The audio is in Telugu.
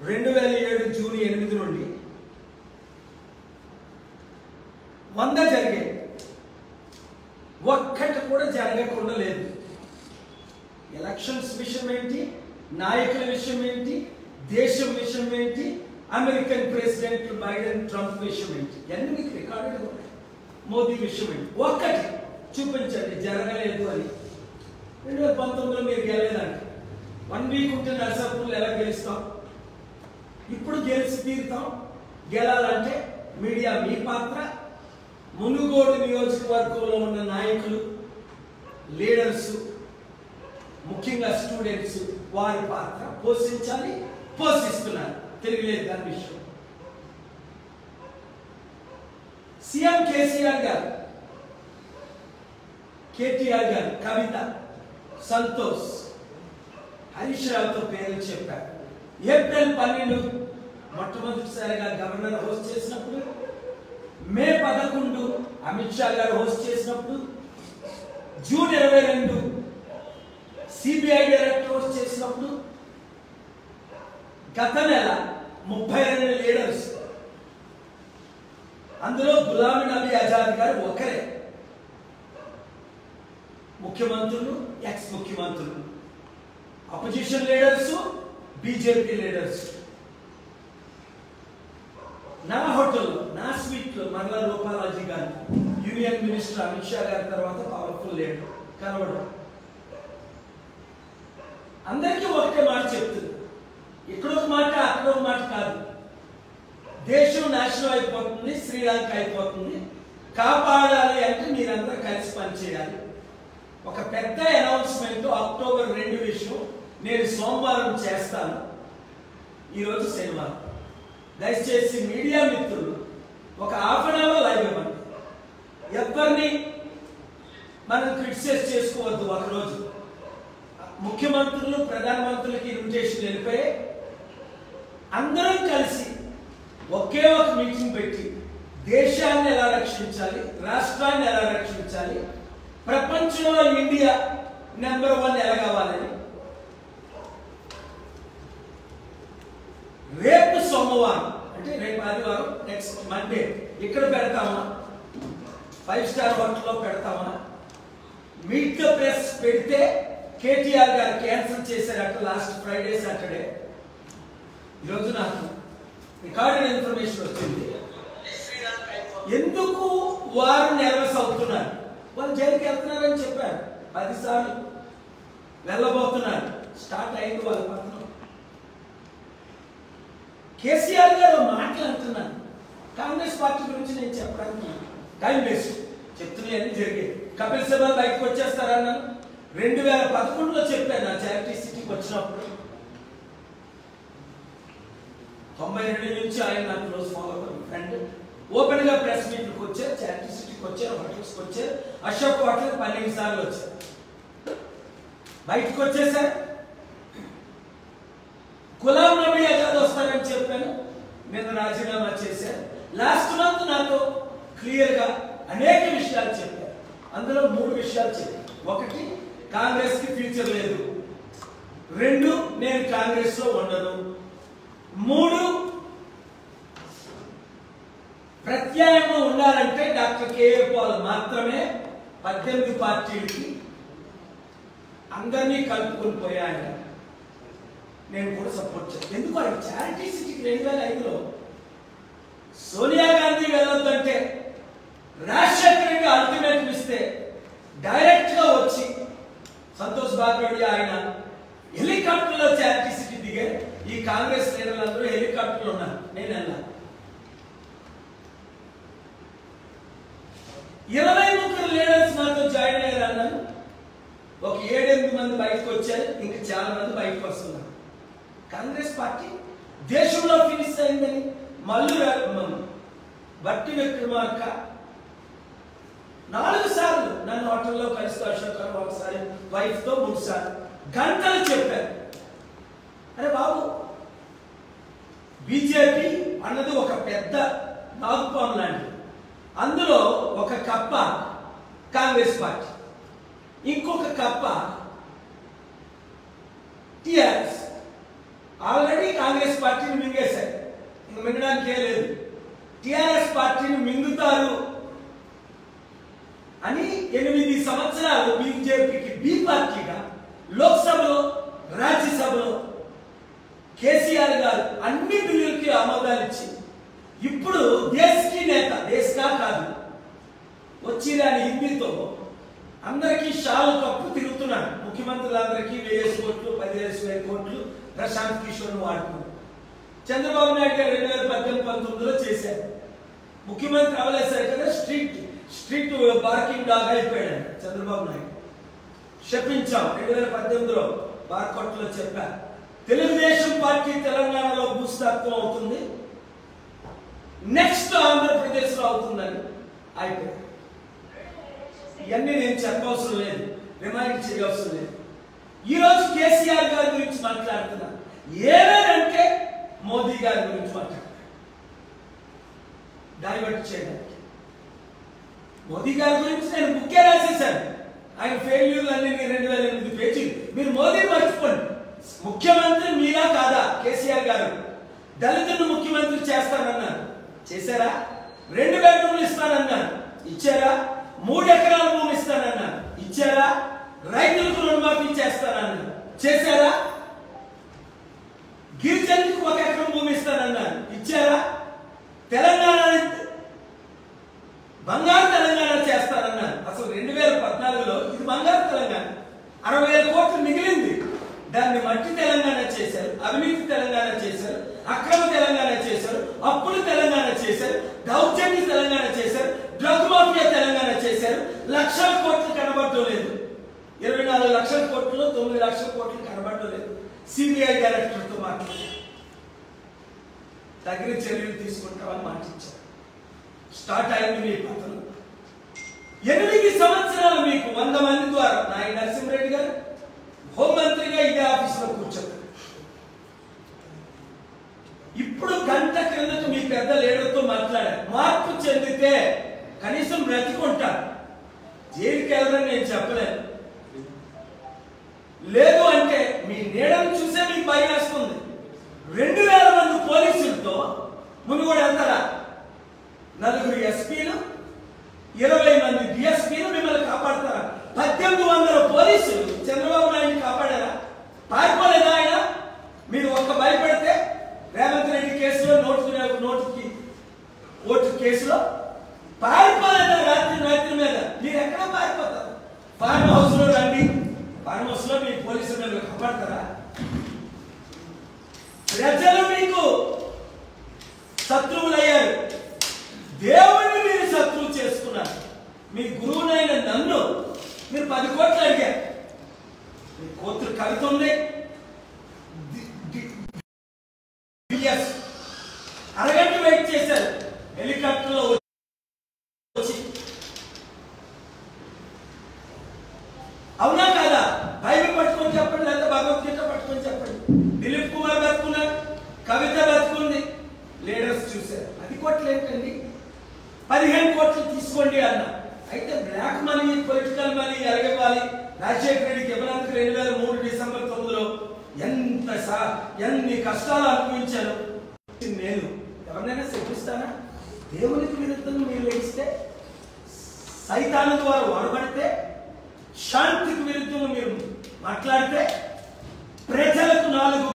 రెండు వేల ఏడు జూన్ ఎనిమిది నుండి వంద జరిగాయి ఒక్కటి కూడా జరగకుండా లేదు ఎలక్షన్స్ విషయం ఏంటి నాయకుల విషయం ఏంటి దేశం విషయం ఏంటి అమెరికన్ ప్రెసిడెంట్ బైడెన్ ట్రంప్ విషయం ఏంటి అన్ని మీకు రికార్డెడ్ ఉన్నాయి మోదీ విషయం ఏంటి ఒక్కటి చూపించండి జరగలేదు అని రెండు వేల పంతొమ్మిదిలో మీరు గెలలేదంట వన్ వీక్ ఉంటే నర్సాపూర్లు ఎలా గెలుస్తాం ఇప్పుడు గెలిచి తీరుతాం గెలాలంటే మీడియా మీ పాత్ర మునుగోడు నియోజకవర్గంలో ఉన్న నాయకులు లీడర్స్ ముఖ్యంగా స్టూడెంట్స్ వారి పాత్ర పోషించాలి పోషిస్తున్నారు తిరగలేదు దాని విషయం సీఎం కేసీఆర్ గారు కేటీఆర్ గారు కవిత సంతోష్ హరీష్ రావుతో పేర్లు చెప్పారు ఏప్రిల్ పన్నెండు మొట్టమొదటిసారిగా గవర్నర్ హోస్ట్ చేసినప్పుడు మే పదకొండు అమిత్ షా గారు హోస్ట్ చేసినప్పుడు జూన్ ఇరవై రెండు సిబిఐ డైరెక్టర్ హోస్ట్ చేసినప్పుడు గత నెల ముప్పై రెండు లీడర్స్ అందులో గులాం నబీ ఆజాద్ గారు ఒకరే ముఖ్యమంత్రులు ఎక్స్ ముఖ్యమంత్రులు అపోజిషన్ లీడర్స్ బీజేపీ లీడర్స్ నా హోటల్లో నా స్వీట్లో మరలా రూపాలాజీ గారు యూనియన్ మినిస్టర్ అమిత్ షా గారి తర్వాత పవర్ఫుల్ లీడర్ కనబడు అందరికీ ఒకటే మాట చెప్తుంది ఇక్కడ ఒక మాట అక్కడ ఒక మాట కాదు దేశం నాశనం అయిపోతుంది శ్రీలంక అయిపోతుంది కాపాడాలి అంటే మీరందరూ కలిసి పనిచేయాలి ఒక పెద్ద అనౌన్స్మెంట్ అక్టోబర్ రెండు విషయం నేను సోమవారం చేస్తాను ఈరోజు శనివారం దయచేసి మీడియా మిత్రులు ఒక హాఫ్ అన్ అవర్ లైవ్ ఇవ్వండి ఎవరిని మనం క్రిటిసైజ్ చేసుకోవద్దు ఒకరోజు ముఖ్యమంత్రులు ప్రధానమంత్రులకి ఇన్విటేషన్ వెళ్ళిపోయి అందరం కలిసి ఒకే ఒక మీటింగ్ పెట్టి దేశాన్ని ఎలా రక్షించాలి రాష్ట్రాన్ని ఎలా రక్షించాలి ప్రపంచంలో ఇండియా నెంబర్ వన్ ఎలా కావాలని రేపు సోమవారం అంటే రేపు ఆదివారం నెక్స్ట్ మండే ఇక్కడ పెడతామా ఫైవ్ స్టార్ హోటల్లో పెడతామా మీట్ ద ప్రెస్ పెడితే కేటీఆర్ గారు క్యాన్సిల్ చేశారట లాస్ట్ ఫ్రైడే సాటర్డే ఈరోజు నాకు రికార్డెడ్ ఇన్ఫర్మేషన్ వచ్చింది ఎందుకు వారు నెర్వస్ అవుతున్నారు వాళ్ళు జైలుకి వెళ్తున్నారని చెప్పారు పదిసార్లు వెళ్ళబోతున్నారు స్టార్ట్ అయింది వాళ్ళ పత్రం కేసీఆర్ గారు మాటలు అంటున్నాను కాంగ్రెస్ పార్టీ గురించి నేను చెప్పడానికి టైం వేస్ట్ చెప్తున్నాయని జరిగాయి కపిల్ శర్మ బయటకు వచ్చేస్తారన్నాను రెండు వేల పదకొండులో చెప్పాను నా చారిటీ సిటీకి వచ్చినప్పుడు తొంభై రెండు నుంచి ఆయన నాకు క్లోజ్ ఫాలో ఫ్రెండ్ ఓపెన్ గా ప్రెస్ మీట్కి వచ్చారు చారిటీ సిటీకి వచ్చారు హోటల్స్కి వచ్చారు అశోక్ హోటల్ పన్నెండు సార్లు వచ్చారు బయటకు వచ్చేసారు గులాం నబీ ఆజాద్ వస్తారని చెప్పాను నేను రాజీనామా చేశాను లాస్ట్ మంత్ నాతో క్లియర్ గా అనేక విషయాలు చెప్పారు అందులో మూడు విషయాలు చెప్పారు ఒకటి కాంగ్రెస్ కి ఫ్యూచర్ లేదు రెండు నేను కాంగ్రెస్ లో ఉండను మూడు ప్రత్యామ్నాయం ఉండాలంటే డాక్టర్ కేఏ పాల్ మాత్రమే పద్దెనిమిది పార్టీలకి అందరినీ కలుపుకొని పోయాయన నేను కూడా సపోర్ట్ చేస్తాను ఎందుకు ఆయన చారిటీ సిటీకి రెండు వేల ఐదులో సోనియా గాంధీ వెళ్ళొద్దంటే రాజశేఖర రెడ్డి అల్టిమేటం ఇస్తే డైరెక్ట్ గా వచ్చి సంతోష్ బాగ్రెడ్డి ఆయన హెలికాప్టర్లో చారిటీ సిటీ దిగే ఈ కాంగ్రెస్ లీడర్లందరూ హెలికాప్టర్లో ఉన్నారు నేను వెళ్ళాను ఇరవై ముగ్గురు లీడర్స్ నాతో జాయిన్ అయ్యారు అన్నాను ఒక ఏడెనిమిది మంది బయటకు వచ్చారు ఇంకా చాలా మంది బయటకు వస్తున్నారు కాంగ్రెస్ పార్టీ దేశంలో ఫినిష్ అయిందని మల్లు రా- బట్టి విక్రమార్క నాలుగు సార్లు నన్ను హోటల్లో కలిసి అశోక్ గారు ఒకసారి వైఫ్ తో మూడు సార్లు గంటలు చెప్పారు అరే బాబు బీజేపీ అన్నది ఒక పెద్ద నాగుపాము లాంటిది అందులో ఒక కప్ప కాంగ్రెస్ పార్టీ ఇంకొక కప్ప టిఆర్ఎస్ ఆల్రెడీ కాంగ్రెస్ పార్టీని మింగేశారు ఇంక మింగడానికే లేదు టిఆర్ఎస్ పార్టీని మింగుతారు అని ఎనిమిది సంవత్సరాలు బీజేపీకి బి పార్టీగా లోక్సభలో రాజ్యసభలో కేసీఆర్ గారు అన్ని బిల్లులకి ఆమోదాలు ఇచ్చి ఇప్పుడు దేశకి నేత దేశకా కాదు వచ్చి దాని హిందీతో అందరికీ షాలు కప్పు తిరుగుతున్నాడు ముఖ్యమంత్రులందరికీ వేయేసి కోట్లు పదివేసి వేల కోట్లు ప్రశాంత్ కిషోర్ వాడుకున్నారు చంద్రబాబు నాయుడు గారు రెండు వేల పద్దెనిమిది పంతొమ్మిదిలో చేశారు ముఖ్యమంత్రి అవలేసారు కదా స్ట్రీట్ స్ట్రీట్ పార్కింగ్ డాగ్ అయిపోయాడు చంద్రబాబు నాయుడు శపించాం రెండు వేల పద్దెనిమిదిలో బార్కోట్లో చెప్పారు తెలుగుదేశం పార్టీ తెలంగాణలో భూస్థాపితం అవుతుంది నెక్స్ట్ ఆంధ్రప్రదేశ్ లో అవుతుందని అయిపోయింది ఇవన్నీ నేను చెప్పవసరం లేదు రిమైండ్ చేయవసరం లేదు ఈ రోజు కేసీఆర్ గారి గురించి మాట్లాడుతున్నా ఏమేనంటే మోదీ గారి గురించి మాట్లాడుతున్నా డైవర్ట్ చేయడానికి మోదీ గారి గురించి నేను బుక్కే రాసేశాను ఆయన ఫెయిల్యూర్ అన్ని రెండు వేల ఎనిమిది పేజీలు మీరు మోదీ మర్చిపోండి ముఖ్యమంత్రి మీరా కాదా కేసీఆర్ గారు దళితులను ముఖ్యమంత్రి చేస్తానన్నారు చేశారా రెండు బెడ్రూమ్లు ఇస్తానన్నారు ఇచ్చారా మూడు ఎకరాల భూమి ఇస్తానన్నారు ఇచ్చారా రైతులకు రుణమాఫీ చేస్తానన్నారు చేశారా గిరిజనులకు ఒక ఎకరం భూమి ఇస్తానన్నారు ఇచ్చారా తెలంగాణ బంగారు తెలంగాణ చేస్తారన్నారు అసలు రెండు వేల పద్నాలుగులో ఇది బంగారు తెలంగాణ అరవై వేల కోట్లు మిగిలింది దాన్ని మట్టి తెలంగాణ చేశారు అవినీతి తెలంగాణ చేశారు అక్రమ తెలంగాణ చేశారు అప్పులు తెలంగాణ చేశారు దౌర్జన్య తెలంగాణ చేశారు డ్రగ్ మాఫియా తెలంగాణ చేశారు లక్షల కోట్లు కనబడటం లేదు ఇరవై నాలుగు లక్షల కోట్లు తొమ్మిది లక్షల కోట్లు కనబడటం లేదు సిబిఐ డైరెక్టర్తో మాట్లాడారు తగిన చర్యలు తీసుకుంటామని మాటించారు స్టార్ట్ అయింది మీ పతనం ఎనిమిది సంవత్సరాలు మీకు వంద మంది ద్వారా నాయన నరసింహరెడ్డి గారు హోంమంత్రిగా ఇదే ఆఫీసులో కూర్చోరు ఇప్పుడు గంట క్రిందట మీ పెద్ద లీడర్తో మాట్లాడారు మార్పు చెందితే కనీసం బ్రతికుంటారు జైలుకి వెళ్ళరని నేను చెప్పలేను లేదు అంటే మీ నీడను చూసే మీకు భయం వేస్తుంది రెండు వేల మంది పోలీసులతో ముందు కూడా వెళ్తారా నలుగురు ఎస్పీలు ఇరవై మంది డిఎస్పీలు మిమ్మల్ని కాపాడతారా పద్దెనిమిది వందల పోలీసులు చంద్రబాబు నాయుడిని కాపాడారా పారిపోలేదా ఆయన మీరు ఒక్క భయపడితే రేవంత్ రెడ్డి కేసులో నోటు నోటుకి ఓటు కేసులో పారిపోలేదా రాత్రి రాత్రి మీద మీరు ఎక్కడ పారిపోతారు ఫార్మ్ హౌస్ లో రండి ఫార్మ్ హౌస్ లో మీ పోలీసులు మిమ్మల్ని కాపాడతారా ప్రజలు మీకు శత్రువులయ్యారు దేవుణ్ణి మీరు శత్రువు చేసుకున్నారు మీ గురువునైన నన్ను మీరు పది కోట్లు అడిగారు మీ కూతురు కవిత ఉంది ది- ది- బిఎస్ అరగంట వెయిట్ చేశారు హెలికాప్టర్లో వచ్చి అవునా కాదా బైబిల్ పట్టుకొని చెప్పండి లేదా భగవద్గీత పట్టుకొని చెప్పండి దిలీప్ కుమార్ బతుకున్నారు కవిత బతుకుంది లీడర్స్ చూశారు అది కోట్లు ఏంటండి పదిహేను కోట్లు తీసుకోండి అన్న అయితే బ్లాక్ మనీ పొలిటికల్ మనీ ఎరగవాలి రాజశేఖర రెడ్డికి ఇవ్వడానికి రెండు వేల మూడు డిసెంబర్ తొమ్మిదిలో ఎంత సా ఎన్ని కష్టాలు అనుభవించాను నేను ఎవరినైనా శిక్షిస్తానా దేవునికి విరుద్ధంగా మీరు లేస్తే సైతాను ద్వారా వాడబడితే శాంతికి విరుద్ధంగా మీరు మాట్లాడితే ప్రజలకు నాలుగు